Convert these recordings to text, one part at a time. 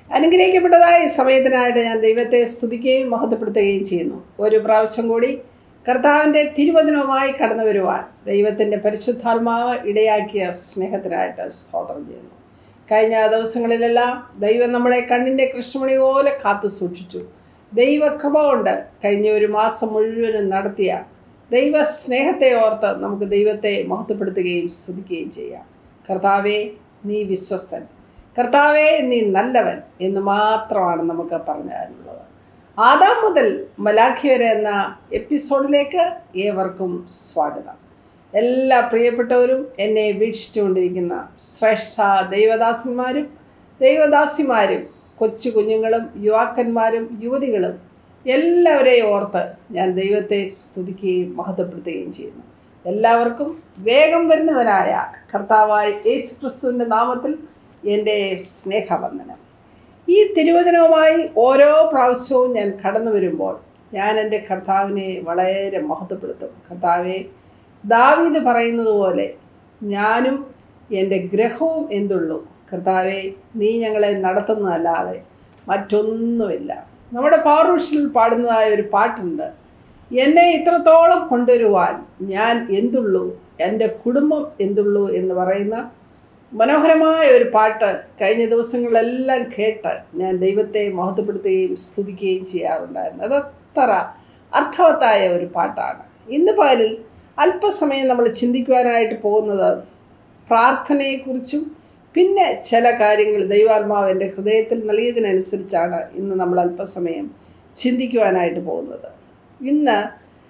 അനുഗ്രഹിക്കപ്പെട്ടതായ ഈ സമയത്തിനായിട്ട് ഞാൻ ദൈവത്തെ സ്തുതിക്കുകയും മഹത്വപ്പെടുത്തുകയും ചെയ്യുന്നു ഒരു പ്രാവശ്യം കൂടി കർത്താവിൻ്റെ തിരുവചനവുമായി കടന്നു വരുവാൻ ദൈവത്തിൻ്റെ പരിശുദ്ധാത്മാവ് ഇടയാക്കിയ സ്നേഹത്തിനായിട്ട് സ്തോത്രം ചെയ്യുന്നു കഴിഞ്ഞ ദിവസങ്ങളിലെല്ലാം ദൈവം നമ്മളെ കണ്ണിൻ്റെ കൃഷ്ണമണി പോലെ കാത്തു സൂക്ഷിച്ചു ദൈവകൃപ കൊണ്ട് കഴിഞ്ഞ ഒരു മാസം മുഴുവനും നടത്തിയ ദൈവ സ്നേഹത്തെ ഓർത്ത് നമുക്ക് ദൈവത്തെ മഹത്വപ്പെടുത്തുകയും സ്തുതിക്കുകയും ചെയ്യാം കർത്താവെ നീ വിശ്വസ്തൻ കർത്താവെ നീ നല്ലവൻ എന്ന് മാത്രമാണ് നമുക്ക് പറഞ്ഞു തരാനുള്ളത് ആദാം മുതൽ മലാഖി വരെ എന്ന എപ്പിസോഡിലേക്ക് ഏവർക്കും സ്വാഗതം എല്ലാ പ്രിയപ്പെട്ടവരും എന്നെ വീക്ഷിച്ചുകൊണ്ടിരിക്കുന്ന ശ്രേഷ്ഠ ദൈവദാസന്മാരും ദൈവദാസിമാരും കൊച്ചു കുഞ്ഞുങ്ങളും യുവാക്കന്മാരും യുവതികളും എല്ലാവരെയും ഓർത്ത് ഞാൻ ദൈവത്തെ സ്തുതിക്കുകയും മഹത്വപ്പെടുത്തുകയും ചെയ്യുന്നു എല്ലാവർക്കും വേഗം വരുന്നവനായ കർത്താവായ യേശു ക്രിസ്തുവിൻ്റെ നാമത്തിൽ എൻ്റെ സ്നേഹവന്ദനം ഈ തിരുവചനവുമായി ഓരോ പ്രാവശ്യവും ഞാൻ കടന്നു വരുമ്പോൾ ഞാൻ എൻ്റെ കർത്താവിനെ വളരെ മഹത്വപ്പെടുത്തും കർത്താവെ ദാവീദ് പറയുന്നത് പോലെ ഞാനും എൻ്റെ ഗ്രഹവും എന്തുള്ളൂ കർത്താവെ നീ ഞങ്ങളെ നടത്തുന്നതല്ലാതെ മറ്റൊന്നുമില്ല നമ്മുടെ പവർവിഷനിൽ പാടുന്നതായ ഒരു പാട്ടുണ്ട് എന്നെ ഇത്രത്തോളം കൊണ്ടുവരുവാൻ ഞാൻ എന്തുള്ളൂ എൻ്റെ കുടുംബം എന്തുള്ളൂ എന്ന് പറയുന്ന മനോഹരമായ ഒരു പാട്ട് കഴിഞ്ഞ ദിവസങ്ങളിലെല്ലാം കേട്ട് ഞാൻ ദൈവത്തെ മഹത്വപ്പെടുത്തുകയും സ്തുതിക്കുകയും ചെയ്യാറുണ്ടായിരുന്നു അതത്ര അർത്ഥവത്തായ ഒരു പാട്ടാണ് ഇന്ന് പകലിൽ അല്പസമയം നമ്മൾ ചിന്തിക്കുവാനായിട്ട് പോകുന്നത് പ്രാർത്ഥനയെക്കുറിച്ചും പിന്നെ ചില കാര്യങ്ങൾ ദൈവാത്മാവ് എൻ്റെ ഹൃദയത്തിൽ നൽകിയതിനനുസരിച്ചാണ് ഇന്ന് നമ്മൾ അല്പസമയം ചിന്തിക്കുവാനായിട്ട് പോകുന്നത് ഇന്ന്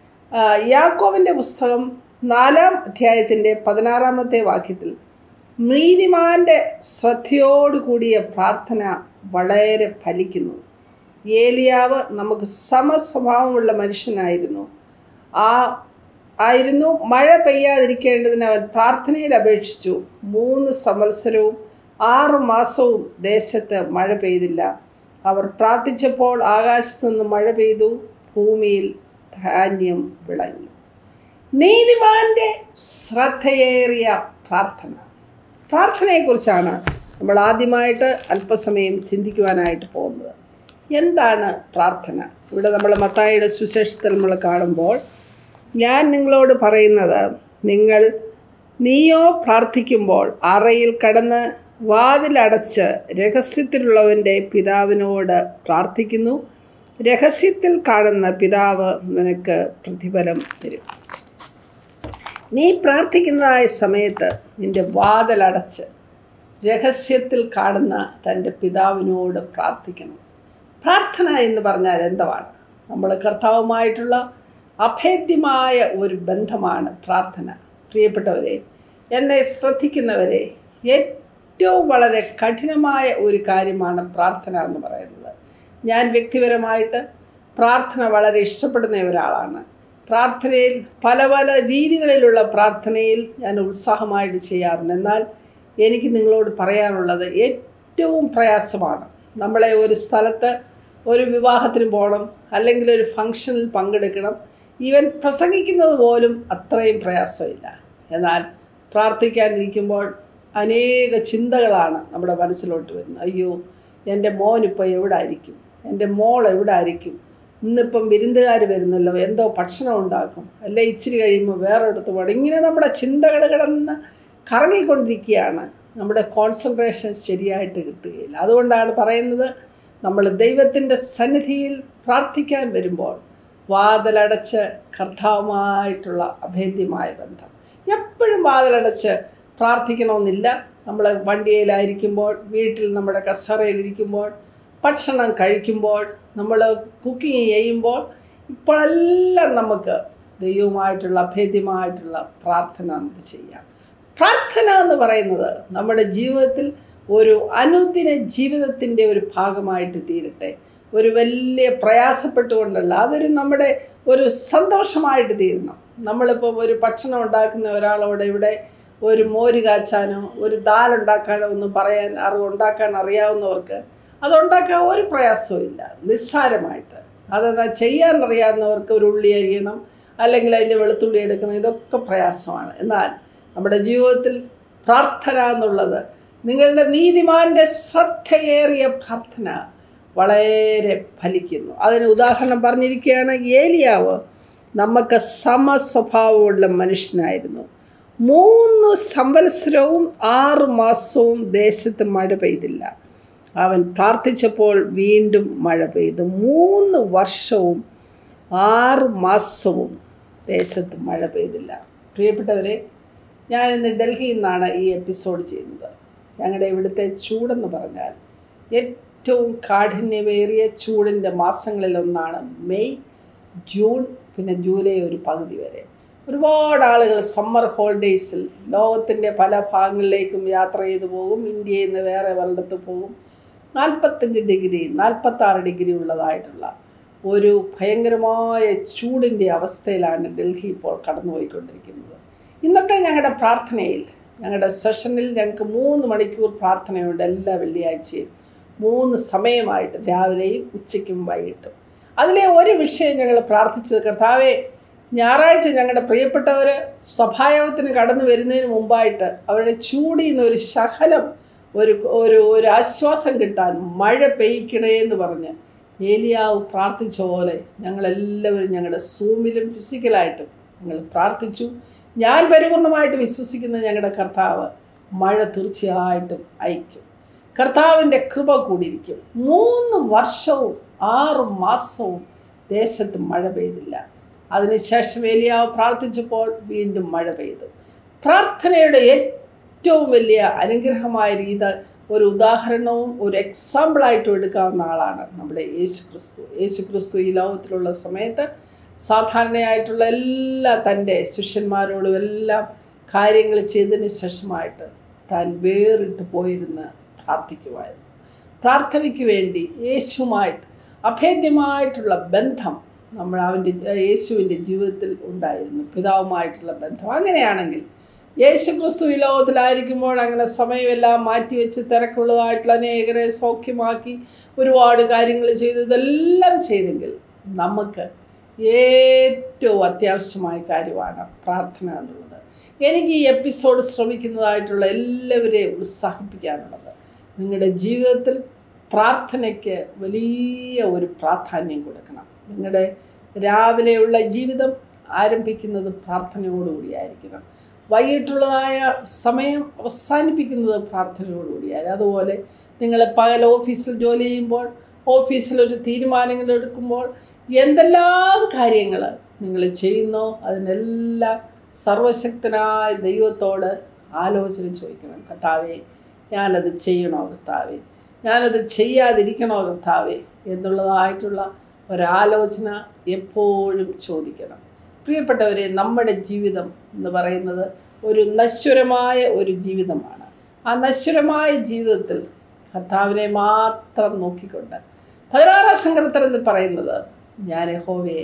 യാക്കോവിൻ്റെ പുസ്തകം നാലാം അധ്യായത്തിൻ്റെ പതിനാറാമത്തെ വാക്യത്തിൽ നീതിമാന്റെ ശ്രദ്ധയോടുകൂടിയ പ്രാർത്ഥന വളരെ ഫലിക്കുന്നു ഏലിയാവ് നമുക്ക് സമസ്വഭാവമുള്ള മനുഷ്യനായിരുന്നു ആ ആയിരുന്നു മഴ പെയ്യാതിരിക്കേണ്ടതിന് അവൻ പ്രാർത്ഥനയിൽ അപേക്ഷിച്ചു മൂന്ന് സംവത്സരവും ആറു മാസവും ദേശത്ത് മഴ പെയ്തില്ല അവർ പ്രാർത്ഥിച്ചപ്പോൾ ആകാശത്തു നിന്ന് മഴ പെയ്തു ഭൂമിയിൽ ധാന്യം വിളഞ്ഞു നീതിമാന്റെ ശ്രദ്ധയേറിയ പ്രാർത്ഥന പ്രാർത്ഥനയെക്കുറിച്ചാണ് നമ്മൾ ആദ്യമായിട്ട് അല്പസമയം ചിന്തിക്കുവാനായിട്ട് പോകുന്നത് എന്താണ് പ്രാർത്ഥന ഇവിടെ നമ്മൾ മത്തായിയുടെ സുശേഷത്തിൽ നമ്മൾ കാണുമ്പോൾ ഞാൻ നിങ്ങളോട് പറയുന്നത് നിങ്ങൾ നീയോ പ്രാർത്ഥിക്കുമ്പോൾ അറയിൽ കടന്ന് വാതിലടച്ച് രഹസ്യത്തിലുള്ളവൻ്റെ പിതാവിനോട് പ്രാർത്ഥിക്കുന്നു രഹസ്യത്തിൽ കാണുന്ന പിതാവ് നിനക്ക് പ്രതിഫലം തരും നീ പ്രാർത്ഥിക്കുന്നതായ സമയത്ത് നിന്റെ വാതിലടച്ച് രഹസ്യത്തിൽ കാണുന്ന തൻ്റെ പിതാവിനോട് പ്രാർത്ഥിക്കണം പ്രാർത്ഥന എന്ന് പറഞ്ഞാൽ എന്താണ് നമ്മൾ കർത്താവുമായിട്ടുള്ള അഭേദ്യമായ ഒരു ബന്ധമാണ് പ്രാർത്ഥന പ്രിയപ്പെട്ടവരെ എന്നെ ശ്രദ്ധിക്കുന്നവരെ ഏറ്റവും വളരെ കഠിനമായ ഒരു കാര്യമാണ് പ്രാർത്ഥന എന്ന് പറയുന്നത് ഞാൻ വ്യക്തിപരമായിട്ട് പ്രാർത്ഥന വളരെ ഇഷ്ടപ്പെടുന്ന ഒരാളാണ് പ്രാർത്ഥനയിൽ പല പല രീതികളിലുള്ള പ്രാർത്ഥനയിൽ ഞാൻ ഉത്സാഹമായിട്ട് ചെയ്യാറുണ്ട് എന്നാൽ എനിക്ക് നിങ്ങളോട് പറയാനുള്ളത് ഏറ്റവും പ്രയാസമാണ് നമ്മളെ ഒരു സ്ഥലത്ത് ഒരു വിവാഹത്തിന് പോകണം അല്ലെങ്കിൽ ഒരു ഫംഗ്ഷനിൽ പങ്കെടുക്കണം ഈവൻ പ്രസംഗിക്കുന്നത് പോലും അത്രയും പ്രയാസമില്ല എന്നാൽ പ്രാർത്ഥിക്കാനിരിക്കുമ്പോൾ അനേക ചിന്തകളാണ് നമ്മുടെ മനസ്സിലോട്ട് വരുന്നത് അയ്യോ എൻ്റെ മോനിപ്പോൾ എവിടെ ആയിരിക്കും എൻ്റെ മോൾ എവിടെ ആയിരിക്കും ഇന്നിപ്പം വിരുന്നുകാർ വരുന്നല്ലോ എന്തോ ഭക്ഷണം ഉണ്ടാക്കും അല്ലെ ഇച്ചിരി കഴിയുമ്പോൾ വേറൊരിടത്ത് പോകണം ഇങ്ങനെ നമ്മുടെ ചിന്തകൾ കിടന്ന് കറങ്ങിക്കൊണ്ടിരിക്കുകയാണ് നമ്മുടെ കോൺസെൻട്രേഷൻ ശരിയായിട്ട് കിട്ടുകയില്ല അതുകൊണ്ടാണ് പറയുന്നത് നമ്മൾ ദൈവത്തിൻ്റെ സന്നിധിയിൽ പ്രാർത്ഥിക്കാൻ വരുമ്പോൾ വാതിലടച്ച് കർത്താവുമായിട്ടുള്ള അഭേദ്യമായ ബന്ധം എപ്പോഴും വാതിലടച്ച് പ്രാർത്ഥിക്കണമെന്നില്ല നമ്മൾ വണ്ടിയിലായിരിക്കുമ്പോൾ വീട്ടിൽ നമ്മുടെ കസറയിലിരിക്കുമ്പോൾ ഭക്ഷണം കഴിക്കുമ്പോൾ നമ്മൾ കുക്കിംഗ് ചെയ്യുമ്പോൾ ഇപ്പോഴെല്ലാം നമുക്ക് ദൈവവുമായിട്ടുള്ള അഭേദ്യമായിട്ടുള്ള പ്രാർത്ഥന നമുക്ക് ചെയ്യാം പ്രാർത്ഥന എന്ന് പറയുന്നത് നമ്മുടെ ജീവിതത്തിൽ ഒരു അനുദിന ജീവിതത്തിൻ്റെ ഒരു ഭാഗമായിട്ട് തീരട്ടെ ഒരു വലിയ പ്രയാസപ്പെട്ടുകൊണ്ടല്ല അതൊരു നമ്മുടെ ഒരു സന്തോഷമായിട്ട് തീരണം നമ്മളിപ്പോൾ ഒരു ഭക്ഷണം ഉണ്ടാക്കുന്ന ഒരാളോട് ഇവിടെ ഒരു മോര് കാച്ചാനോ ഒരു ദാൽ ഉണ്ടാക്കാനോ ഒന്നും പറയാൻ അറിവ് ഉണ്ടാക്കാൻ അറിയാവുന്നവർക്ക് അതുണ്ടാക്കാൻ ഒരു പ്രയാസവും ഇല്ല നിസ്സാരമായിട്ട് അതെന്താ ചെയ്യാൻ അറിയാവുന്നവർക്ക് ഒരു ഉള്ളി അരിയണം അല്ലെങ്കിൽ അതിൻ്റെ വെളുത്തുള്ളി എടുക്കണം ഇതൊക്കെ പ്രയാസമാണ് എന്നാൽ നമ്മുടെ ജീവിതത്തിൽ പ്രാർത്ഥന എന്നുള്ളത് നിങ്ങളുടെ നീതിമാന്റെ ശ്രദ്ധയേറിയ പ്രാർത്ഥന വളരെ ഫലിക്കുന്നു അതിന് ഉദാഹരണം പറഞ്ഞിരിക്കുകയാണ് ഏലിയാവ് നമുക്ക് സമസ്വഭാവമുള്ള മനുഷ്യനായിരുന്നു മൂന്ന് സംവത്സരവും ആറ് മാസവും ദേശത്ത് മഴ പെയ്തില്ല അവൻ പ്രാർത്ഥിച്ചപ്പോൾ വീണ്ടും മഴ പെയ്തു മൂന്ന് വർഷവും ആറ് മാസവും ദേശത്ത് മഴ പെയ്തില്ല പ്രിയപ്പെട്ടവരെ ഞാനിന്ന് ഡൽഹിയിൽ നിന്നാണ് ഈ എപ്പിസോഡ് ചെയ്യുന്നത് ഞങ്ങളുടെ ഇവിടുത്തെ ചൂടെന്ന് പറഞ്ഞാൽ ഏറ്റവും കാഠിന്യമേറിയ ചൂടിൻ്റെ മാസങ്ങളിലൊന്നാണ് മെയ് ജൂൺ പിന്നെ ജൂലൈ ഒരു പകുതി വരെ ഒരുപാട് ആളുകൾ സമ്മർ ഹോളിഡേയ്സിൽ ലോകത്തിൻ്റെ പല ഭാഗങ്ങളിലേക്കും യാത്ര ചെയ്തു പോകും ഇന്ത്യയിൽ നിന്ന് വേറെ വല്ലത്ത് പോകും നാൽപ്പത്തഞ്ച് ഡിഗ്രി നാൽപ്പത്താറ് ഡിഗ്രി ഉള്ളതായിട്ടുള്ള ഒരു ഭയങ്കരമായ ചൂടിൻ്റെ അവസ്ഥയിലാണ് ഡൽഹി ഇപ്പോൾ കടന്നുപോയിക്കൊണ്ടിരിക്കുന്നത് ഇന്നത്തെ ഞങ്ങളുടെ പ്രാർത്ഥനയിൽ ഞങ്ങളുടെ സെഷനിൽ ഞങ്ങൾക്ക് മൂന്ന് മണിക്കൂർ പ്രാർത്ഥനയുണ്ട് എല്ലാ വെള്ളിയാഴ്ചയും മൂന്ന് സമയമായിട്ട് രാവിലെയും ഉച്ചയ്ക്കും വൈകിട്ടും അതിലെ ഒരു വിഷയം ഞങ്ങൾ പ്രാർത്ഥിച്ചത് കർത്താവെ ഞായറാഴ്ച ഞങ്ങളുടെ പ്രിയപ്പെട്ടവർ സഭായോഗത്തിന് കടന്നു വരുന്നതിന് മുമ്പായിട്ട് അവരുടെ ചൂടിൽ നിന്ന് ഒരു ശകലം ഒരു ഒരു ഒരു ആശ്വാസം കിട്ടാൻ മഴ പെയ്ക്കണേ എന്ന് പറഞ്ഞ് ഏലിയാവ് പ്രാർത്ഥിച്ച പോലെ ഞങ്ങളെല്ലാവരും ഞങ്ങളുടെ സൂമിലും ഫിസിക്കലായിട്ടും ഞങ്ങൾ പ്രാർത്ഥിച്ചു ഞാൻ പരിപൂർണമായിട്ട് വിശ്വസിക്കുന്ന ഞങ്ങളുടെ കർത്താവ് മഴ തീർച്ചയായിട്ടും അയക്കും കർത്താവിൻ്റെ കൃപ കൂടിയിരിക്കും മൂന്ന് വർഷവും ആറ് മാസവും ദേശത്ത് മഴ പെയ്തില്ല അതിനുശേഷം ഏലിയാവ് പ്രാർത്ഥിച്ചപ്പോൾ വീണ്ടും മഴ പെയ്തു പ്രാർത്ഥനയുടെ ഏറ്റവും വലിയ അനുഗ്രഹമായ രീതി ഒരു ഉദാഹരണവും ഒരു എക്സാമ്പിളായിട്ടും എടുക്കാവുന്ന ആളാണ് നമ്മുടെ യേശു ക്രിസ്തു യേശു ക്രിസ്തു ഈ ലോകത്തിലുള്ള സമയത്ത് സാധാരണയായിട്ടുള്ള എല്ലാ തൻ്റെ ശിഷ്യന്മാരോടും എല്ലാം കാര്യങ്ങൾ ചെയ്തതിന് ശേഷമായിട്ട് താൻ വേറിട്ട് പോയിരുന്ന് പ്രാർത്ഥിക്കുമായിരുന്നു പ്രാർത്ഥനയ്ക്ക് വേണ്ടി യേശുവുമായിട്ട് അഭേദ്യമായിട്ടുള്ള ബന്ധം നമ്മൾ അവൻ്റെ യേശുവിൻ്റെ ജീവിതത്തിൽ ഉണ്ടായിരുന്നു പിതാവുമായിട്ടുള്ള ബന്ധം അങ്ങനെയാണെങ്കിൽ യേശു ക്രിസ്തു ഈ ലോകത്തിലായിരിക്കുമ്പോൾ അങ്ങനെ സമയമെല്ലാം മാറ്റിവെച്ച് തിരക്കുള്ളതായിട്ടുള്ള അനേകരെ സൗഖ്യമാക്കി ഒരുപാട് കാര്യങ്ങൾ ചെയ്തു ഇതെല്ലാം ചെയ്തെങ്കിൽ നമുക്ക് ഏറ്റവും അത്യാവശ്യമായ കാര്യമാണ് പ്രാർത്ഥന എന്നുള്ളത് എനിക്ക് ഈ എപ്പിസോഡ് ശ്രമിക്കുന്നതായിട്ടുള്ള എല്ലാവരെയും ഉത്സാഹിപ്പിക്കാനുള്ളത് നിങ്ങളുടെ ജീവിതത്തിൽ പ്രാർത്ഥനയ്ക്ക് വലിയ ഒരു പ്രാധാന്യം കൊടുക്കണം നിങ്ങളുടെ രാവിലെയുള്ള ജീവിതം ആരംഭിക്കുന്നത് പ്രാർത്ഥനയോടുകൂടിയായിരിക്കണം വൈകിട്ടുള്ളതായ സമയം അവസാനിപ്പിക്കുന്നത് പ്രാർത്ഥനയോടുകൂടിയായി അതുപോലെ നിങ്ങൾ പകൽ ഓഫീസിൽ ജോലി ചെയ്യുമ്പോൾ ഓഫീസിൽ ഒരു തീരുമാനങ്ങൾ എടുക്കുമ്പോൾ എന്തെല്ലാം കാര്യങ്ങൾ നിങ്ങൾ ചെയ്യുന്നോ അതിനെല്ലാം സർവശക്തനായ ദൈവത്തോട് ആലോചന ചോദിക്കണം കർത്താവേ ഞാനത് ചെയ്യണോ കർത്താവേ ഞാനത് ചെയ്യാതിരിക്കണോ കർത്താവേ എന്നുള്ളതായിട്ടുള്ള ഒരാലോചന എപ്പോഴും ചോദിക്കണം പ്രിയപ്പെട്ടവരെ നമ്മുടെ ജീവിതം എന്ന് പറയുന്നത് ഒരു നശ്വരമായ ഒരു ജീവിതമാണ് ആ നശ്വരമായ ജീവിതത്തിൽ കർത്താവിനെ മാത്രം നോക്കിക്കൊണ്ട് പതിനാറാം സങ്കീർത്തനം എന്ന് പറയുന്നത് ഞാൻ ഹോവയെ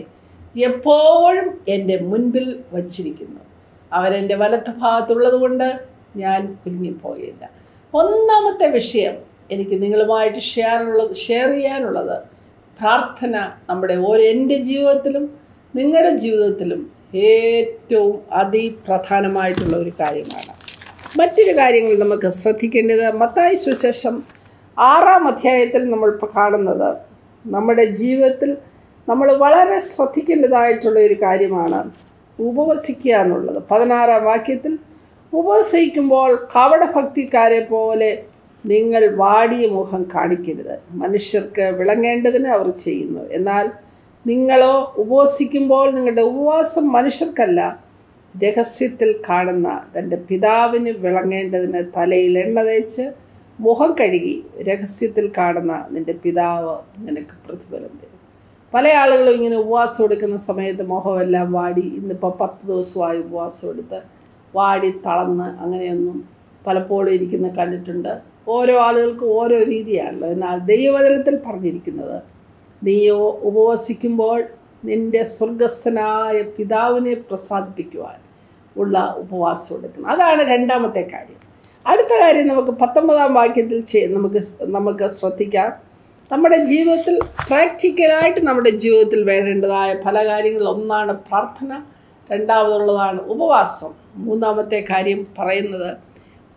എപ്പോഴും എൻ്റെ മുൻപിൽ വച്ചിരിക്കുന്നു അവരെൻ്റെ വലത്ത് ഭാഗത്തുള്ളത് കൊണ്ട് ഞാൻ കുലുങ്ങിപ്പോയില്ല ഒന്നാമത്തെ വിഷയം എനിക്ക് നിങ്ങളുമായിട്ട് ഷെയർ ഉള്ളത് ഷെയർ ചെയ്യാനുള്ളത് പ്രാർത്ഥന നമ്മുടെ ഓരോ എൻ്റെ ജീവിതത്തിലും നിങ്ങളുടെ ജീവിതത്തിലും ഏറ്റവും അതിപ്രധാനമായിട്ടുള്ള ഒരു കാര്യമാണ് മറ്റൊരു കാര്യങ്ങൾ നമുക്ക് ശ്രദ്ധിക്കേണ്ടത് മത്തായി സുശേഷം ആറാം അധ്യായത്തിൽ നമ്മൾ ഇപ്പോൾ കാണുന്നത് നമ്മുടെ ജീവിതത്തിൽ നമ്മൾ വളരെ ശ്രദ്ധിക്കേണ്ടതായിട്ടുള്ള ഒരു കാര്യമാണ് ഉപവസിക്കുക എന്നുള്ളത് പതിനാറാം വാക്യത്തിൽ ഉപവസിക്കുമ്പോൾ കവടഭക്തിക്കാരെ പോലെ നിങ്ങൾ വാടിയ മുഖം കാണിക്കരുത് മനുഷ്യർക്ക് വിളങ്ങേണ്ടതിന് അവർ ചെയ്യുന്നു എന്നാൽ നിങ്ങളോ ഉപവസിക്കുമ്പോൾ നിങ്ങളുടെ ഉപവാസം മനുഷ്യർക്കല്ല രഹസ്യത്തിൽ കാണുന്ന തൻ്റെ പിതാവിന് വിളങ്ങേണ്ടതിന് തലയിൽ എണ്ണ തേച്ച് മുഖം കഴുകി രഹസ്യത്തിൽ കാണുന്ന നിൻ്റെ പിതാവ് നിനക്ക് പ്രതിഫലം തരും പല ആളുകളും ഇങ്ങനെ ഉപവാസം എടുക്കുന്ന സമയത്ത് മുഖമെല്ലാം വാടി ഇന്നിപ്പോൾ പത്ത് ദിവസമായി ഉപവാസം എടുത്ത് വാടി തളർന്ന് അങ്ങനെയൊന്നും പലപ്പോഴും ഇരിക്കുന്ന കണ്ടിട്ടുണ്ട് ഓരോ ആളുകൾക്കും ഓരോ രീതിയാണല്ലോ എന്നാൽ ദൈവവചനത്തിൽ പറഞ്ഞിരിക്കുന്നത് നീയോ ഉപവസിക്കുമ്പോൾ നിന്റെ സ്വർഗസ്ഥനായ പിതാവിനെ പ്രസാദിപ്പിക്കുവാൻ ഉള്ള ഉപവാസം എടുക്കണം അതാണ് രണ്ടാമത്തെ കാര്യം അടുത്ത കാര്യം നമുക്ക് പത്തൊമ്പതാം വാക്യത്തിൽ ചെയ് നമുക്ക് നമുക്ക് ശ്രദ്ധിക്കാം നമ്മുടെ ജീവിതത്തിൽ പ്രാക്ടിക്കലായിട്ട് നമ്മുടെ ജീവിതത്തിൽ വേണ്ടതായ പല കാര്യങ്ങളിൽ ഒന്നാണ് പ്രാർത്ഥന രണ്ടാമതുള്ളതാണ് ഉപവാസം മൂന്നാമത്തെ കാര്യം പറയുന്നത്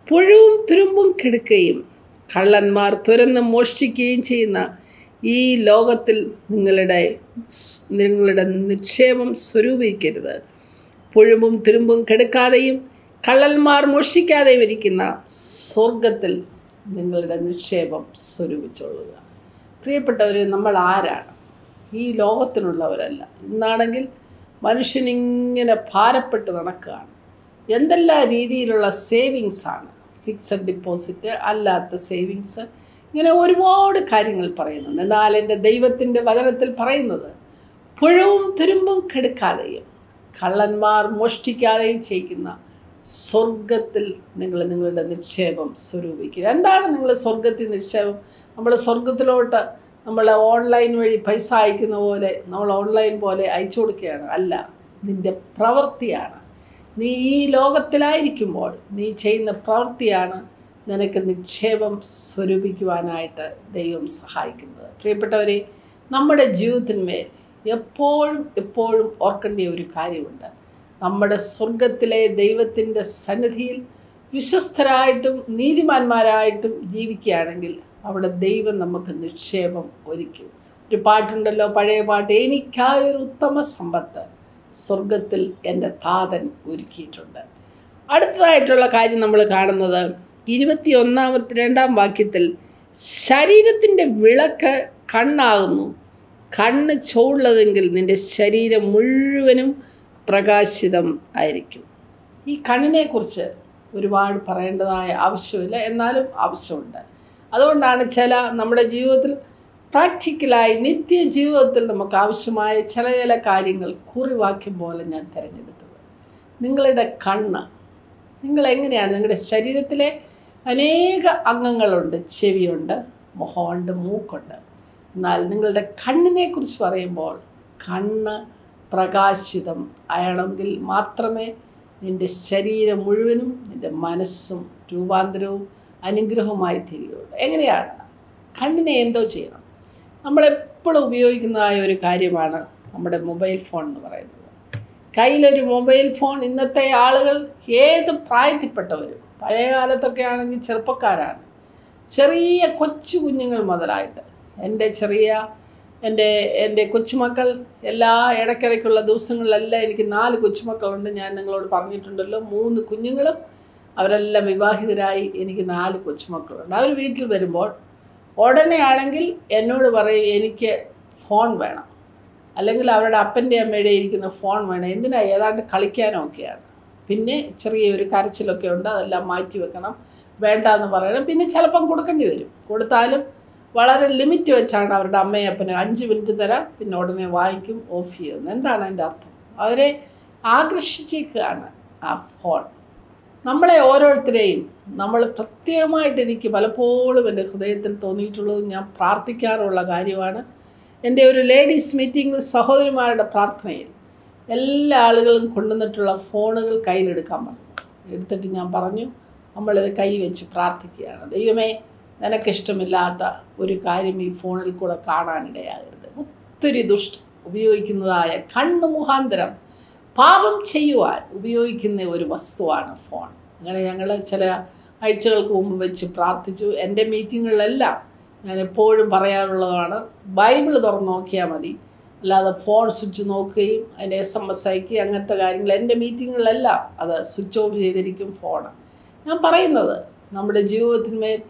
പുഴുവും തുരുമ്പും കെടുക്കുകയും കള്ളന്മാർ തുരന്ന് മോഷ്ടിക്കുകയും ചെയ്യുന്ന ഈ ലോകത്തിൽ നിങ്ങളുടെ സ് നിങ്ങളുടെ നിക്ഷേപം സ്വരൂപിക്കരുത് പുഴുവും തുരുമ്പും കെടുക്കാതെയും കള്ളന്മാർ മോഷ്ടിക്കാതെയും ഇരിക്കുന്ന സ്വർഗത്തിൽ നിങ്ങളുടെ നിക്ഷേപം സ്വരൂപിച്ചോളുക പ്രിയപ്പെട്ടവർ നമ്മൾ ആരാണ് ഈ ലോകത്തിലുള്ളവരല്ല ഇന്നാണെങ്കിൽ മനുഷ്യനിങ്ങനെ ഭാരപ്പെട്ട് നടക്കുകയാണ് എന്തെല്ലാം രീതിയിലുള്ള സേവിങ്സ് ആണ് ഫിക്സഡ് ഡിപ്പോസിറ്റ് അല്ലാത്ത സേവിങ്സ് ഇങ്ങനെ ഒരുപാട് കാര്യങ്ങൾ പറയുന്നുണ്ട് എന്നാൽ എൻ്റെ ദൈവത്തിൻ്റെ വചനത്തിൽ പറയുന്നത് പുഴവും തുരുമ്പും കെടുക്കാതെയും കള്ളന്മാർ മോഷ്ടിക്കാതെയും ചെയ്യുന്ന സ്വർഗത്തിൽ നിങ്ങൾ നിങ്ങളുടെ നിക്ഷേപം സ്വരൂപിക്കുക എന്താണ് നിങ്ങൾ സ്വർഗത്തിൽ നിക്ഷേപം നമ്മൾ സ്വർഗത്തിലോട്ട് നമ്മൾ ഓൺലൈൻ വഴി പൈസ അയക്കുന്ന പോലെ നമ്മൾ ഓൺലൈൻ പോലെ അയച്ചു കൊടുക്കുകയാണ് അല്ല നിൻ്റെ പ്രവൃത്തിയാണ് നീ ഈ ലോകത്തിലായിരിക്കുമ്പോൾ നീ ചെയ്യുന്ന പ്രവൃത്തിയാണ് നിനക്ക് നിക്ഷേപം സ്വരൂപിക്കുവാനായിട്ട് ദൈവം സഹായിക്കുന്നത് പ്രിയപ്പെട്ടവരെ നമ്മുടെ ജീവിതത്തിന്മേൽ എപ്പോഴും എപ്പോഴും ഓർക്കേണ്ട ഒരു കാര്യമുണ്ട് നമ്മുടെ സ്വർഗത്തിലെ ദൈവത്തിൻ്റെ സന്നിധിയിൽ വിശ്വസ്തരായിട്ടും നീതിമാന്മാരായിട്ടും ജീവിക്കുകയാണെങ്കിൽ അവിടെ ദൈവം നമുക്ക് നിക്ഷേപം ഒരുക്കും ഒരു പാട്ടുണ്ടല്ലോ പഴയ പാട്ട് എനിക്കായൊരു ഉത്തമ സമ്പത്ത് സ്വർഗത്തിൽ എൻ്റെ താതൻ ഒരുക്കിയിട്ടുണ്ട് അടുത്തതായിട്ടുള്ള കാര്യം നമ്മൾ കാണുന്നത് ഇരുപത്തി ഒന്നാമത്തെ രണ്ടാം വാക്യത്തിൽ ശരീരത്തിൻ്റെ വിളക്ക് കണ്ണാകുന്നു കണ്ണ് ചോടുള്ളതെങ്കിൽ നിൻ്റെ ശരീരം മുഴുവനും പ്രകാശിതം ആയിരിക്കും ഈ കണ്ണിനെക്കുറിച്ച് ഒരുപാട് പറയേണ്ടതായ ആവശ്യമില്ല എന്നാലും ആവശ്യമുണ്ട് അതുകൊണ്ടാണ് ചില നമ്മുടെ ജീവിതത്തിൽ പ്രാക്ടിക്കലായി നിത്യ ജീവിതത്തിൽ നമുക്ക് ആവശ്യമായ ചില ചില കാര്യങ്ങൾ കുറിവാക്യം പോലെ ഞാൻ തിരഞ്ഞെടുത്തത് നിങ്ങളുടെ കണ്ണ് നിങ്ങൾ എങ്ങനെയാണ് നിങ്ങളുടെ ശരീരത്തിലെ അനേക അംഗങ്ങളുണ്ട് ചെവിയുണ്ട് മുഖമുണ്ട് മൂക്കുണ്ട് എന്നാൽ നിങ്ങളുടെ കണ്ണിനെ കുറിച്ച് പറയുമ്പോൾ കണ്ണ് പ്രകാശിതം ആയണമെങ്കിൽ മാത്രമേ നിൻ്റെ ശരീരം മുഴുവനും നിൻ്റെ മനസ്സും രൂപാന്തരവും അനുഗ്രഹവുമായി തീരുകയുള്ളൂ എങ്ങനെയാണ് കണ്ണിനെ എന്തോ ചെയ്യണം നമ്മളെപ്പോഴും ഉപയോഗിക്കുന്നതായ ഒരു കാര്യമാണ് നമ്മുടെ മൊബൈൽ ഫോൺ എന്ന് പറയുന്നത് കയ്യിലൊരു മൊബൈൽ ഫോൺ ഇന്നത്തെ ആളുകൾ ഏത് പ്രായത്തിൽപ്പെട്ടവരും പഴയ കാലത്തൊക്കെ ആണെങ്കിൽ ചെറുപ്പക്കാരാണ് ചെറിയ കൊച്ചു കുഞ്ഞുങ്ങൾ മുതലായിട്ട് എൻ്റെ ചെറിയ എൻ്റെ എൻ്റെ കൊച്ചുമക്കൾ എല്ലാ ഇടയ്ക്കിടയ്ക്കുള്ള ദിവസങ്ങളിലെല്ലാം എനിക്ക് നാല് കൊച്ചുമക്കളുണ്ട് ഞാൻ നിങ്ങളോട് പറഞ്ഞിട്ടുണ്ടല്ലോ മൂന്ന് കുഞ്ഞുങ്ങളും അവരെല്ലാം വിവാഹിതരായി എനിക്ക് നാല് കൊച്ചുമക്കളുണ്ട് അവർ വീട്ടിൽ വരുമ്പോൾ ഉടനെ ആണെങ്കിൽ എന്നോട് പറയും എനിക്ക് ഫോൺ വേണം അല്ലെങ്കിൽ അവരുടെ അപ്പൻ്റെ അമ്മയുടെ ഇരിക്കുന്ന ഫോൺ വേണം എന്തിനാ ഏതാണ്ട് കളിക്കാനൊക്കെയാണ് പിന്നെ ചെറിയൊരു കരച്ചിലൊക്കെ ഉണ്ട് അതെല്ലാം മാറ്റി വെക്കണം വേണ്ട എന്ന് പറയണം പിന്നെ ചിലപ്പം കൊടുക്കേണ്ടി വരും കൊടുത്താലും വളരെ ലിമിറ്റ് വെച്ചാണ് അവരുടെ അമ്മയും അപ്പനും അഞ്ച് മിനിറ്റ് തരാം പിന്നെ ഉടനെ വാങ്ങിക്കും ഓഫ് ചെയ്യുന്നത് എന്താണ് അതിൻ്റെ അർത്ഥം അവരെ ആകർഷിച്ചേക്കുകയാണ് ആ ഫോൺ നമ്മളെ ഓരോരുത്തരെയും നമ്മൾ പ്രത്യേകമായിട്ട് എനിക്ക് പലപ്പോഴും എൻ്റെ ഹൃദയത്തിൽ തോന്നിയിട്ടുള്ളത് ഞാൻ പ്രാർത്ഥിക്കാറുള്ള കാര്യമാണ് എൻ്റെ ഒരു ലേഡീസ് മീറ്റിങ്ങിൽ സഹോദരിമാരുടെ പ്രാർത്ഥനയിൽ എല്ലാ ആളുകളും കൊണ്ടുവന്നിട്ടുള്ള ഫോണുകൾ കയ്യിലെടുക്കാൻ പറഞ്ഞു എടുത്തിട്ട് ഞാൻ പറഞ്ഞു നമ്മളിത് കൈ വെച്ച് പ്രാർത്ഥിക്കുകയാണ് ദൈവമേ നിനക്കിഷ്ടമില്ലാത്ത ഒരു കാര്യം ഈ ഫോണിൽ കൂടെ കാണാനിടയാകരുത് ഒത്തിരി ദുഷ്ട ഉപയോഗിക്കുന്നതായ കണ്ണ് മുഖാന്തരം പാപം ചെയ്യുവാൻ ഉപയോഗിക്കുന്ന ഒരു വസ്തുവാണ് ഫോൺ അങ്ങനെ ഞങ്ങൾ ചില ആഴ്ചകൾക്ക് മുമ്പ് വെച്ച് പ്രാർത്ഥിച്ചു എൻ്റെ മീറ്റിങ്ങുകളിലെല്ലാം ഞാൻ എപ്പോഴും പറയാറുള്ളതാണ് ബൈബിൾ തുറന്ന് നോക്കിയാൽ മതി അല്ലാതെ ഫോൺ സ്വിച്ച് നോക്കുകയും അതിൻ്റെ എസ് എം എസ് അയക്കുകയും അങ്ങനത്തെ കാര്യങ്ങൾ എൻ്റെ മീറ്റിങ്ങുകളിലെല്ലാം അത് സ്വിച്ച് ഓഫ് ചെയ്തിരിക്കും ഫോൺ ഞാൻ പറയുന്നത് നമ്മുടെ ജീവിതത്തിന്മേൽ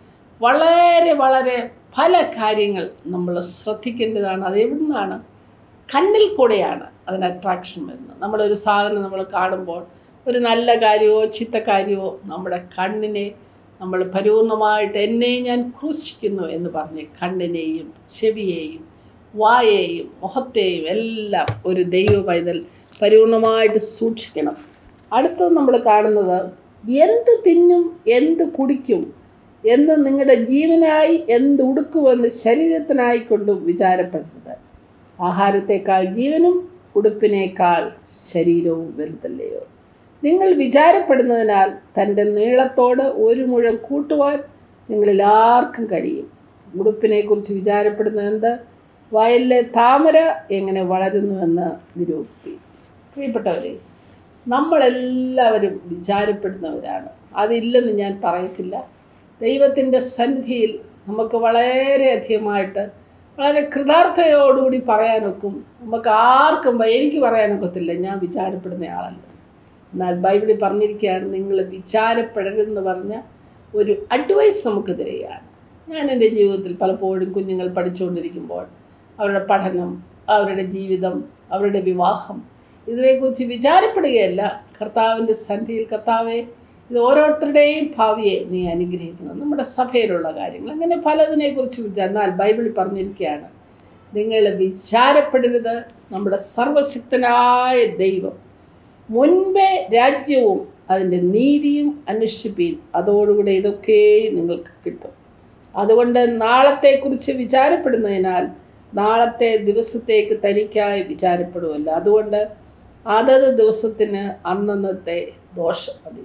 വളരെ വളരെ പല കാര്യങ്ങൾ നമ്മൾ ശ്രദ്ധിക്കേണ്ടതാണ് അത് എവിടെ നിന്നാണ് കണ്ണിൽ കൂടെയാണ് അതിന് അട്രാക്ഷൻ വരുന്നത് നമ്മളൊരു സാധനം നമ്മൾ കാണുമ്പോൾ ഒരു നല്ല കാര്യമോ ചീത്ത കാര്യമോ നമ്മുടെ കണ്ണിനെ നമ്മൾ പരിപൂർണമായിട്ട് എന്നെ ഞാൻ ക്രൂശിക്കുന്നു എന്ന് പറഞ്ഞ് കണ്ണിനെയും ചെവിയെയും വായെയും മുഖത്തെയും എല്ലാം ഒരു ദൈവ പൈതൽ പരിപൂർണമായിട്ട് സൂക്ഷിക്കണം അടുത്തത് നമ്മൾ കാണുന്നത് എന്ത് തിന്നും എന്ത് കുടിക്കും എന്ന് നിങ്ങളുടെ ജീവനായി എന്ത് ഉടുക്കുമെന്ന് ശരീരത്തിനായി കൊണ്ടും വിചാരപ്പെടരുത് ആഹാരത്തേക്കാൾ ജീവനും ഉടുപ്പിനേക്കാൾ ശരീരവും വലുതല്ലയോ നിങ്ങൾ വിചാരപ്പെടുന്നതിനാൽ തൻ്റെ നീളത്തോട് ഒരു മുഴം കൂട്ടുവാൻ നിങ്ങളിൽ ആർക്കും കഴിയും ഉടുപ്പിനെക്കുറിച്ച് വിചാരപ്പെടുന്നത് എന്ത് വയലിലെ താമര എങ്ങനെ വളരുന്നുവെന്ന് നിരൂപി പ്രിയപ്പെട്ടവരെ നമ്മളെല്ലാവരും വിചാരപ്പെടുന്നവരാണ് അതില്ലെന്ന് ഞാൻ പറയത്തില്ല ദൈവത്തിൻ്റെ സന്നിധിയിൽ നമുക്ക് വളരെയധികമായിട്ട് വളരെ കൃതാർത്ഥതയോടുകൂടി പറയാനൊക്കും നമുക്ക് ആർക്കും വ- എനിക്ക് പറയാനൊക്കത്തില്ല ഞാൻ വിചാരപ്പെടുന്ന ആളല്ല എന്നാൽ ബൈബിളിൽ പറഞ്ഞിരിക്കുകയാണ് നിങ്ങൾ വിചാരപ്പെടരുതെന്ന് പറഞ്ഞ ഒരു അഡ്വൈസ് നമുക്ക് തരികയാണ് ഞാൻ എൻ്റെ ജീവിതത്തിൽ പലപ്പോഴും കുഞ്ഞുങ്ങൾ പഠിച്ചുകൊണ്ടിരിക്കുമ്പോൾ അവരുടെ പഠനം അവരുടെ ജീവിതം അവരുടെ വിവാഹം ഇതിനെക്കുറിച്ച് വിചാരപ്പെടുകയല്ല കർത്താവിൻ്റെ സന്ധിയിൽ കർത്താവെ ഇത് ഓരോരുത്തരുടെയും ഭാവിയെ നീ അനുഗ്രഹിക്കണം നമ്മുടെ സഭയിലുള്ള കാര്യങ്ങൾ അങ്ങനെ പലതിനെക്കുറിച്ച് വിചാ എന്നാൽ ബൈബിളിൽ പറഞ്ഞിരിക്കുകയാണ് നിങ്ങൾ വിചാരപ്പെടരുത് നമ്മുടെ സർവശക്തനായ ദൈവം മുൻപേ രാജ്യവും അതിൻ്റെ നീതിയും അന്വേഷിപ്പീൻ അതോടുകൂടെ ഇതൊക്കെ നിങ്ങൾക്ക് കിട്ടും അതുകൊണ്ട് നാളത്തെക്കുറിച്ച് വിചാരപ്പെടുന്നതിനാൽ നാളത്തെ ദിവസത്തേക്ക് തനിക്കായി വിചാരപ്പെടുമല്ലോ അതുകൊണ്ട് അതത് ദിവസത്തിന് അന്നന്നത്തെ ദോഷം മതി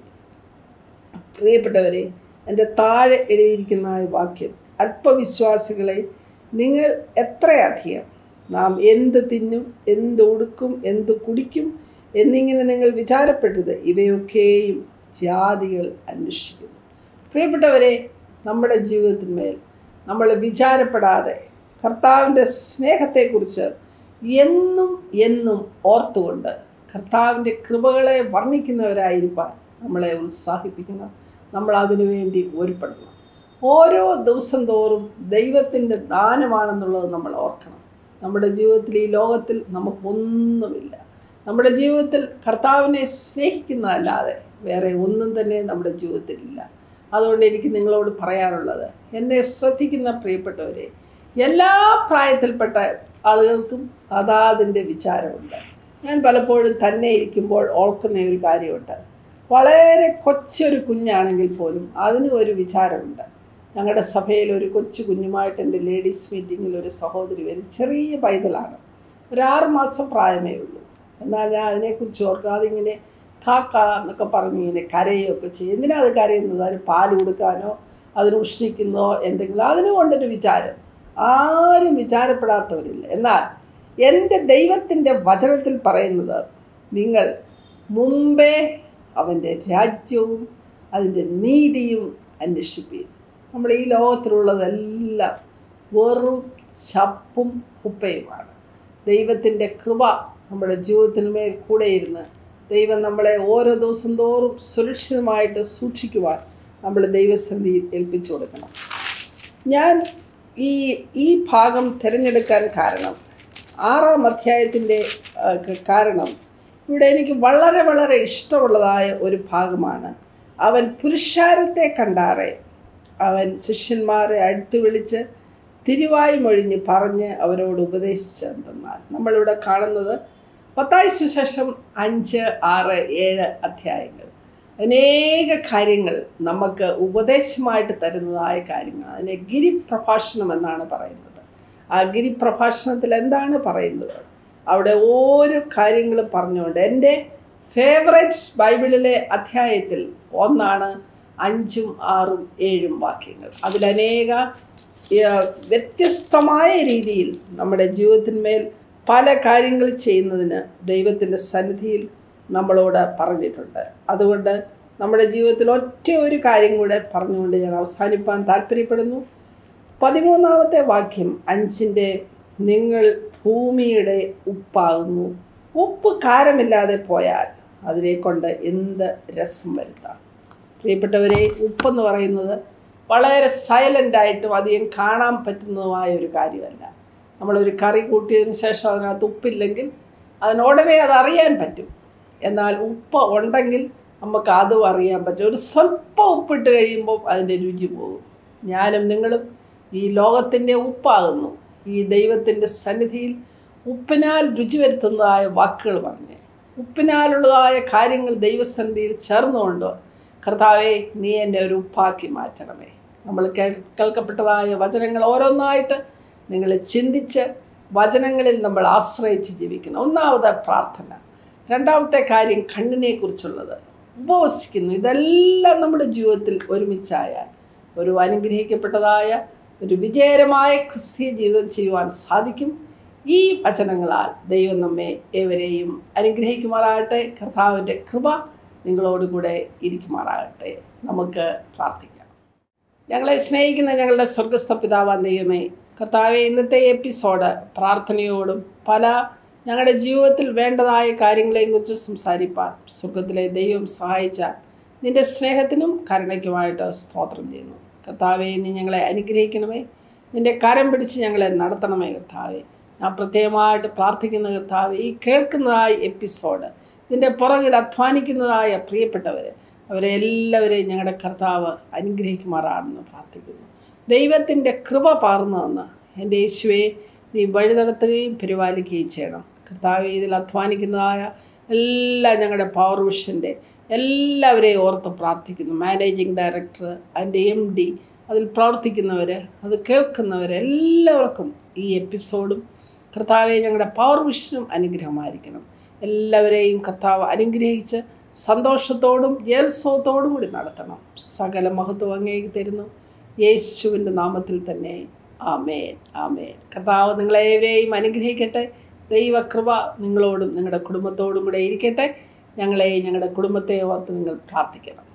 പ്രിയപ്പെട്ടവരെ എൻ്റെ താഴെ എഴുതിയിരിക്കുന്ന ഈ വാക്യം അല്പവിശ്വാസികളെ നിങ്ങൾ എത്രയധികം നാം എന്ത് തിന്നും എന്ത് ഉടുക്കും എന്ത് കുടിക്കും എന്നിങ്ങനെ നിങ്ങൾ വിചാരപ്പെട്ടത് ഇവയൊക്കെയും ജാതികൾ അന്വേഷിക്കുന്നു പ്രിയപ്പെട്ടവരെ നമ്മുടെ ജീവിതത്തിന്മേൽ നമ്മൾ വിചാരപ്പെടാതെ കർത്താവിൻ്റെ സ്നേഹത്തെക്കുറിച്ച് എന്നും എന്നും ഓർത്തുകൊണ്ട് കർത്താവിൻ്റെ കൃപകളെ വർണ്ണിക്കുന്നവരായിരിക്കാൻ നമ്മളെ ഉത്സാഹിപ്പിക്കണം നമ്മൾ അതിനു വേണ്ടി ഒരുപ്പെടണം ഓരോ ദിവസം തോറും ദൈവത്തിൻ്റെ ദാനമാണെന്നുള്ളത് നമ്മൾ ഓർക്കണം നമ്മുടെ ജീവിതത്തിൽ ഈ ലോകത്തിൽ നമുക്കൊന്നുമില്ല നമ്മുടെ ജീവിതത്തിൽ കർത്താവിനെ സ്നേഹിക്കുന്നതല്ലാതെ വേറെ ഒന്നും തന്നെ നമ്മുടെ ജീവിതത്തിലില്ല അതുകൊണ്ട് എനിക്ക് നിങ്ങളോട് പറയാനുള്ളത് എന്നെ ശ്രദ്ധിക്കുന്ന പ്രിയപ്പെട്ടവരെ എല്ലാ പ്രായത്തിൽപ്പെട്ട ആളുകൾക്കും അതാതിൻ്റെ വിചാരമുണ്ട് ഞാൻ പലപ്പോഴും തന്നെ ഇരിക്കുമ്പോൾ ഓർക്കുന്ന ഒരു കാര്യമുണ്ട് വളരെ കൊച്ചൊരു കുഞ്ഞാണെങ്കിൽ പോലും അതിനും ഒരു വിചാരമുണ്ട് ഞങ്ങളുടെ സഭയിൽ ഒരു കൊച്ചു കുഞ്ഞുമായിട്ട് എൻ്റെ ലേഡീസ് മീറ്റിങ്ങിൽ ഒരു സഹോദരി വരും ചെറിയ പൈതലാണ് ഒരു ആറ് മാസം പ്രായമേ ഉള്ളൂ എന്നാൽ ഞാൻ അതിനെക്കുറിച്ച് ഓർക്കാതെ ഇങ്ങനെ കാക്ക എന്നൊക്കെ പറഞ്ഞ് ഇങ്ങനെ കരയുകയൊക്കെ ചെയ്യും എന്തിനാ അത് കരയുന്നത് അതിന് പാല് കൊടുക്കാനോ അതിന് ഉഷ്ണിക്കുന്നോ എന്തെങ്കിലും അതിന് കൊണ്ടൊരു വിചാരം ആരും വിചാരപ്പെടാത്തവരില്ല എന്നാൽ എൻ്റെ ദൈവത്തിൻ്റെ വചനത്തിൽ പറയുന്നത് നിങ്ങൾ മുമ്പേ അവൻ്റെ രാജ്യവും അതിൻ്റെ നീതിയും അന്വേഷിപ്പീൻ നമ്മൾ ഈ ലോകത്തിലുള്ളതെല്ലാം വെറും ചപ്പും കുപ്പയുമാണ് ദൈവത്തിൻ്റെ കൃപ നമ്മുടെ ജീവിതത്തിനുമേൽ കൂടെ ഇരുന്ന് ദൈവം നമ്മളെ ഓരോ ദിവസം തോറും സുരക്ഷിതമായിട്ട് സൂക്ഷിക്കുവാൻ നമ്മൾ ദൈവസന്നിധിയിൽ ഏൽപ്പിച്ചു കൊടുക്കണം ഞാൻ ഈ ഈ ഭാഗം തിരഞ്ഞെടുക്കാൻ കാരണം ആറാം അധ്യായത്തിൻ്റെ ആ, ക- കാരണം ഇവിടെ എനിക്ക് വളരെ വളരെ ഇഷ്ടമുള്ളതായ ഒരു ഭാഗമാണ് അവൻ പുരുഷാരത്തെ കണ്ടാറെ അവൻ ശിഷ്യന്മാരെ അടുത്ത് വിളിച്ച് തിരുവായി മൊഴിഞ്ഞ് പറഞ്ഞ് അവരോട് ഉപദേശിച്ചെന്തെന്നാൽ നമ്മളിവിടെ കാണുന്നത് പത്തായി സുശേഷം അഞ്ച് ആറ് ഏഴ് അധ്യായങ്ങൾ അനേക കാര്യങ്ങൾ നമുക്ക് ഉപദേശമായിട്ട് തരുന്നതായ കാര്യങ്ങൾ അതിനെ ഗിരിപ്രഭാഷണം എന്നാണ് പറയുന്നത് ആ ഗിരിപ്രഭാഷണത്തിൽ എന്താണ് പറയുന്നത് അവിടെ ഓരോ കാര്യങ്ങളും പറഞ്ഞുകൊണ്ട് എൻ്റെ ഫേവറേറ്റ് ബൈബിളിലെ അധ്യായത്തിൽ ഒന്നാണ് അഞ്ചും ആറും ഏഴും വാക്യങ്ങൾ അതിലനേക ഏഹ്, വ്യത്യസ്തമായ രീതിയിൽ നമ്മുടെ ജീവിതത്തിന്മേൽ പല കാര്യങ്ങൾ ചെയ്യുന്നതിന് ദൈവത്തിൻ്റെ സന്നിധിയിൽ നമ്മളോട് പറഞ്ഞിട്ടുണ്ട് അതുകൊണ്ട് നമ്മുടെ ജീവിതത്തിൽ ഒറ്റ ഒരു കാര്യം കൂടെ പറഞ്ഞുകൊണ്ട് ഞാൻ അവസാനിപ്പാൻ താല്പര്യപ്പെടുന്നു പതിമൂന്നാമത്തെ വാക്യം അഞ്ചിൻ്റെ നിങ്ങൾ ഭൂമിയുടെ ഉപ്പാകുന്നു ഉപ്പ് കാരമില്ലാതെ പോയാൽ അതിനെ കൊണ്ട് എന്ത് രസം വരുത്താം പ്രിയപ്പെട്ടവരെ ഉപ്പെന്ന് പറയുന്നത് വളരെ സൈലൻ്റായിട്ടും അധികം കാണാൻ പറ്റുന്നതുമായ ഒരു കാര്യമല്ല നമ്മളൊരു കറി കൂട്ടിയതിന് ശേഷം അതിനകത്ത് ഉപ്പില്ലെങ്കിൽ അതിനുടനെ അത് അറിയാൻ പറ്റും എന്നാൽ ഉപ്പ് ഉണ്ടെങ്കിൽ നമുക്ക് അതും അറിയാൻ പറ്റും ഒരു സ്വല്പം ഉപ്പിട്ട് കഴിയുമ്പോൾ അതിൻ്റെ രുചി പോകും ഞാനും നിങ്ങളും ഈ ലോകത്തിൻ്റെ ഉപ്പാകുന്നു ഈ ദൈവത്തിൻ്റെ സന്നിധിയിൽ ഉപ്പിനാൽ രുചി വരുത്തുന്നതായ വാക്കുകൾ പറഞ്ഞ് ഉപ്പിനാലുള്ളതായ കാര്യങ്ങൾ ദൈവസന്നിധിയിൽ ചേർന്നുകൊണ്ട് കർത്താവെ നീ എന്നെ ഒരു ഉപ്പാക്കി മാറ്റണമേ നമ്മൾ കേൾ കേൾക്കപ്പെട്ടതായ വചനങ്ങൾ ഓരോന്നായിട്ട് നിങ്ങൾ ചിന്തിച്ച് വചനങ്ങളിൽ നമ്മൾ ആശ്രയിച്ച് ജീവിക്കണം ഒന്നാമത് പ്രാർത്ഥന രണ്ടാമത്തെ കാര്യം കണ്ണിനെ കുറിച്ചുള്ളത് ഉപവസിക്കുന്നു ഇതെല്ലാം നമ്മുടെ ജീവിതത്തിൽ ഒരുമിച്ചായാൽ ഒരു അനുഗ്രഹിക്കപ്പെട്ടതായ ഒരു വിജയകരമായ ക്രിസ്തീയ ജീവിതം ചെയ്യുവാൻ സാധിക്കും ഈ വചനങ്ങളാൽ ദൈവം നമ്മെ ഏവരെയും അനുഗ്രഹിക്കുമാറാകട്ടെ കർത്താവിൻ്റെ കൃപ നിങ്ങളോടുകൂടെ ഇരിക്കുമാറാകട്ടെ നമുക്ക് പ്രാർത്ഥിക്കാം ഞങ്ങളെ സ്നേഹിക്കുന്ന ഞങ്ങളുടെ സ്വർഗസ്ഥ പിതാവാൻ ദൈവമേ കർത്താവെ ഇന്നത്തെ എപ്പിസോഡ് പ്രാർത്ഥനയോടും പല ഞങ്ങളുടെ ജീവിതത്തിൽ വേണ്ടതായ കാര്യങ്ങളെയും കുറിച്ച് സംസാരിപ്പാൻ സ്വർഗത്തിലെ ദൈവം സഹായിച്ചാൽ നിന്റെ സ്നേഹത്തിനും കരുണയ്ക്കുമായിട്ട് സ്തോത്രം ചെയ്യുന്നു കർത്താവെ നീ ഞങ്ങളെ അനുഗ്രഹിക്കണമേ നിന്റെ കരം പിടിച്ച് ഞങ്ങളെ നടത്തണമേ കർത്താവെ ഞാൻ പ്രത്യേകമായിട്ട് പ്രാർത്ഥിക്കുന്ന കർത്താവ് ഈ കേൾക്കുന്നതായ എപ്പിസോഡ് ഇതിൻ്റെ പുറകിൽ അധ്വാനിക്കുന്നതായ പ്രിയപ്പെട്ടവർ അവരെ എല്ലാവരെയും ഞങ്ങളുടെ കർത്താവ് അനുഗ്രഹിക്കുമാറാണെന്ന് പ്രാർത്ഥിക്കുന്നു ദൈവത്തിൻ്റെ കൃപ പാർന്നു തന്ന് എൻ്റെ യേശുവെ നീ വഴി നടത്തുകയും പരിപാലിക്കുകയും ചെയ്യണം കർത്താവ് ഇതിൽ അധ്വാനിക്കുന്നതായ എല്ലാ ഞങ്ങളുടെ പവർ വിഷൻ്റെ എല്ലാവരെയും ഓർത്ത് പ്രാർത്ഥിക്കുന്നു മാനേജിങ് ഡയറക്ടർ അതിൻ്റെ എം ഡി അതിൽ പ്രവർത്തിക്കുന്നവർ അത് കേൾക്കുന്നവർ എല്ലാവർക്കും ഈ എപ്പിസോഡും കർത്താവെ ഞങ്ങളുടെ പവർ വിഷനും അനുഗ്രഹമായിരിക്കണം എല്ലാവരെയും കർത്താവ് അനുഗ്രഹിച്ച് സന്തോഷത്തോടും ജയോത്സവത്തോടും കൂടി നടത്തണം സകല മഹത്വം അങ്ങേക്ക് തരുന്നു യേശുവിൻ്റെ നാമത്തിൽ തന്നെ ആമേൻ ആമേൻ കർത്താവ് നിങ്ങളേവരെയും അനുഗ്രഹിക്കട്ടെ ദൈവകൃപ നിങ്ങളോടും നിങ്ങളുടെ കുടുംബത്തോടും കൂടെ ഇരിക്കട്ടെ ഞങ്ങളെ ഞങ്ങളുടെ കുടുംബത്തെ ഓർത്ത് നിങ്ങൾ പ്രാർത്ഥിക്കണം